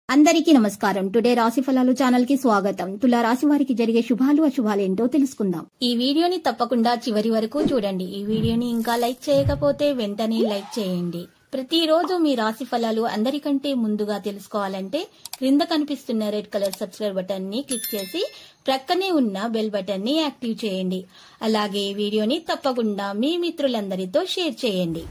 అందరికీ నమస్కారం టుడే రాశి ఫలాలు ఛానల్ కి స్వాగతం తులా రాశి వారికి జరిగే శుభాలు అశుభాలు ఏంటో తెలుసుకుందాం ఈ వీడియోని తప్పకుండా చివరి వరకు చూడండి ఈ వీడియోని ఇంకా లైక్ చేయకపోతే వెంటనే లైక్ చేయండి ప్రతిరోజు మీ రాశి ఫలాలు అందరికంటే ముందుగా తెలుసుకోవాలంటే క్రింద కనిపిస్తున్న రెడ్ కలర్ సబ్స్క్రైబ్ బటన్ ని క్లిక్ చేసి ప్రక్కనే ఉన్న బెల్ బటన్ ని యాక్టివ్ చేయండి అలాగే ఈ వీడియోని తప్పకుండా మీ మిత్రులందరితో షేర్ చేయండి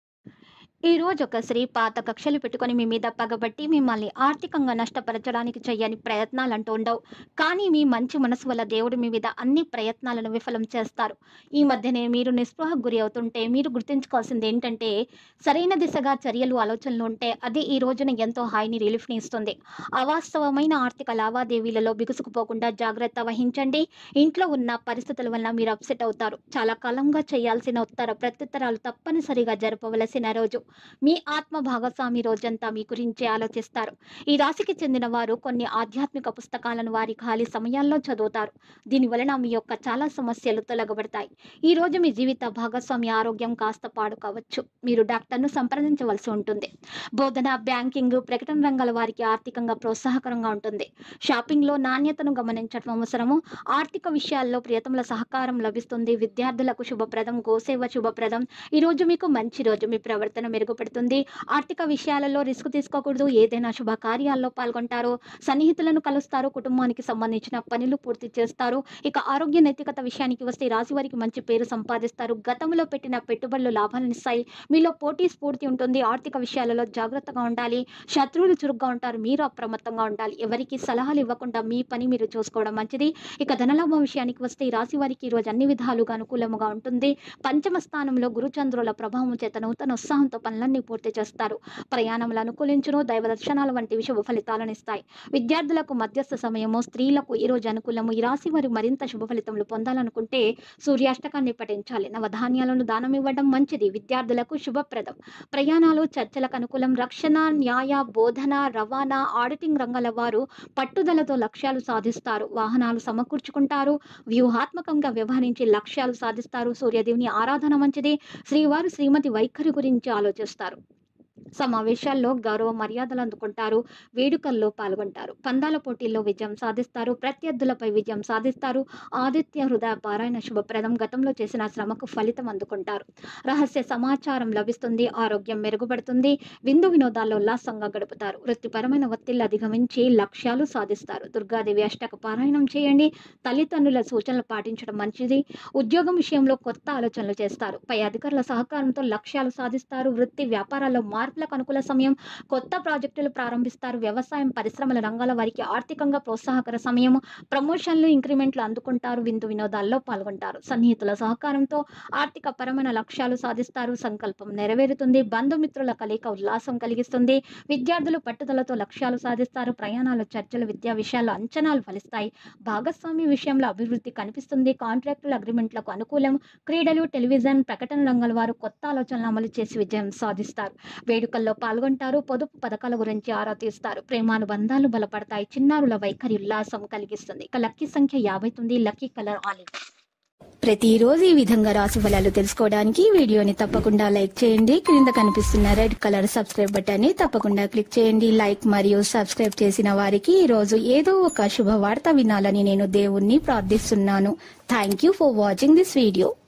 ఈ రోజు ఒక స్త్రీ పాత కక్షలు పెట్టుకొని మీ మీద పగబట్టి మిమ్మల్ని ఆర్థికంగా నష్టపరచడానికి చెయ్యని ప్రయత్నాలు అంటూ ఉండవు కానీ మీ మంచి మనసు వల్ల దేవుడు మీ మీద అన్ని ప్రయత్నాలను విఫలం చేస్తారు ఈ మధ్యనే మీరు నిస్పృహకు గురి అవుతుంటే మీరు గుర్తుంచుకోవాల్సింది ఏంటంటే సరైన దిశగా చర్యలు ఆలోచనలు ఉంటే అది ఈ రోజున ఎంతో హాయిని రిలీఫ్ని ఇస్తుంది అవాస్తవమైన ఆర్థిక లావాదేవీలలో బిగుసుకుపోకుండా జాగ్రత్త వహించండి ఇంట్లో ఉన్న పరిస్థితుల వల్ల మీరు అప్సెట్ అవుతారు చాలా కాలంగా చేయాల్సిన ఉత్తర ప్రత్యుత్తరాలు తప్పనిసరిగా జరపవలసిన రోజు మీ ఆత్మ భాగస్వామి రోజంతా మీ గురించి ఆలోచిస్తారు ఈ రాశికి చెందిన వారు కొన్ని ఆధ్యాత్మిక పుస్తకాలను వారి ఖాళీ సమయాల్లో చదువుతారు దీని వలన మీ యొక్క చాలా సమస్యలు తొలగబడతాయి ఈ రోజు మీ జీవిత భాగస్వామి ఆరోగ్యం కాస్త పాడు కావచ్చు మీరు డాక్టర్ను సంప్రదించవలసి ఉంటుంది బోధన బ్యాంకింగ్ ప్రకటన రంగాల వారికి ఆర్థికంగా ప్రోత్సాహకరంగా ఉంటుంది షాపింగ్లో నాణ్యతను గమనించడం అవసరము ఆర్థిక విషయాల్లో ప్రియతముల సహకారం లభిస్తుంది విద్యార్థులకు శుభప్రదం గోసేవ శుభప్రదం ఈ రోజు మీకు మంచి రోజు మీ ప్రవర్తన మెరుగుపడుతుంది ఆర్థిక విషయాలలో రిస్క్ తీసుకోకూడదు ఏదైనా శుభ కార్యాల్లో పాల్గొంటారు సన్నిహితులను కలుస్తారు కుటుంబానికి సంబంధించిన పనులు పూర్తి చేస్తారు ఇక ఆరోగ్య నైతికత విషయానికి వస్తే రాశి వారికి మంచి పేరు సంపాదిస్తారు గతంలో పెట్టిన పెట్టుబడులు లాభాలను ఇస్తాయి మీలో పోటీ స్ఫూర్తి ఉంటుంది ఆర్థిక విషయాలలో జాగ్రత్తగా ఉండాలి శత్రువులు చురుగ్గా ఉంటారు మీరు అప్రమత్తంగా ఉండాలి ఎవరికి సలహాలు ఇవ్వకుండా మీ పని మీరు చూసుకోవడం మంచిది ఇక ధనలాభం విషయానికి వస్తే ఈ రాశి వారికి ఈ రోజు అన్ని విధాలుగా అనుకూలముగా ఉంటుంది పంచమ స్థానంలో గురుచంద్రుల ప్రభావం చేత నూతన ఉత్సాహంతో పనులన్నీ పూర్తి చేస్తారు ప్రయాణములు అనుకూలించును దైవ దర్శనాల వంటివి శుభ ఫలితాలను ఇస్తాయి విద్యార్థులకు మధ్యస్థ సమయము స్త్రీలకు ఈ రోజు అనుకూలము ఈ రాశి వారు మరింత శుభ ఫలితములు పొందాలనుకుంటే సూర్యాష్టకాన్ని పఠించాలి నవధాన్యాలను దానం ఇవ్వడం మంచిది విద్యార్థులకు శుభప్రదం ప్రయాణాలు చర్చలకు అనుకూలం రక్షణ న్యాయ బోధన రవాణా ఆడిటింగ్ రంగాల వారు పట్టుదలతో లక్ష్యాలు సాధిస్తారు వాహనాలు సమకూర్చుకుంటారు వ్యూహాత్మకంగా వ్యవహరించి లక్ష్యాలు సాధిస్తారు సూర్యదేవుని ఆరాధన మంచిది శ్రీవారు శ్రీమతి వైఖరి గురించి ఆలోచిస్తారు సమావేశాల్లో గౌరవ మర్యాదలు అందుకుంటారు వేడుకల్లో పాల్గొంటారు పందాల పోటీల్లో విజయం సాధిస్తారు ప్రత్యర్థులపై విజయం సాధిస్తారు ఆదిత్య హృదయ పారాయణ శుభప్రదం గతంలో చేసిన శ్రమకు ఫలితం అందుకుంటారు రహస్య సమాచారం లభిస్తుంది ఆరోగ్యం మెరుగుపడుతుంది విందు వినోదాల్లో ఉల్లాసంగా గడుపుతారు వృత్తిపరమైన ఒత్తిళ్లు అధిగమించి లక్ష్యాలు సాధిస్తారు దుర్గాదేవి అష్టక పారాయణం చేయండి తల్లిదండ్రుల సూచనలు పాటించడం మంచిది ఉద్యోగం విషయంలో కొత్త ఆలోచనలు చేస్తారు పై అధికారుల సహకారంతో లక్ష్యాలు సాధిస్తారు వృత్తి వ్యాపారాల్లో మార్పులకు అనుకూల సమయం కొత్త ప్రాజెక్టులు ప్రారంభిస్తారు వ్యవసాయం పరిశ్రమల రంగాల వారికి ఆర్థికంగా ప్రోత్సాహకర సమయం ప్రమోషన్లు ఇంక్రిమెంట్లు అందుకుంటారు విందు వినోదాల్లో పాల్గొంటారు సన్నిహితుల సహకారంతో ఆర్థిక పరమైన లక్ష్యాలు సాధిస్తారు సంకల్పం నెరవేరుతుంది బంధుమిత్రుల కలయిక ఉల్లాసం కలిగిస్తుంది విద్యార్థులు పట్టుదలతో లక్ష్యాలు సాధిస్తారు ప్రయాణాలు చర్చలు విద్యా విషయాల్లో అంచనాలు ఫలిస్తాయి భాగస్వామి విషయంలో అభివృద్ధి కనిపిస్తుంది కాంట్రాక్టుల అగ్రిమెంట్లకు అనుకూలం క్రీడలు టెలివిజన్ ప్రకటన రంగాల వారు కొత్త ఆలోచనలు అమలు చేసి విజయం సాధిస్తారు వేడుకల్లో పాల్గొంటారు పొదుపు పథకాల గురించి ఆరా తీస్తారు ప్రేమానుబంధాలు బలపడతాయి చిన్నారుల వైఖరి ఉల్లాసం కలిగిస్తుంది ఇక లక్కీ సంఖ్య యాభై తొమ్మిది లక్కీ కలర్ ఆలివ్ ప్రతిరోజు ఈ విధంగా రాశి ఫలాలు తెలుసుకోవడానికి వీడియోని తప్పకుండా లైక్ చేయండి క్రింద కనిపిస్తున్న రెడ్ కలర్ సబ్స్క్రైబ్ బటన్ ని తప్పకుండా క్లిక్ చేయండి లైక్ మరియు సబ్స్క్రైబ్ చేసిన వారికి ఈ రోజు ఏదో ఒక శుభవార్త వినాలని నేను దేవుణ్ణి ప్రార్థిస్తున్నాను thank you for watching this video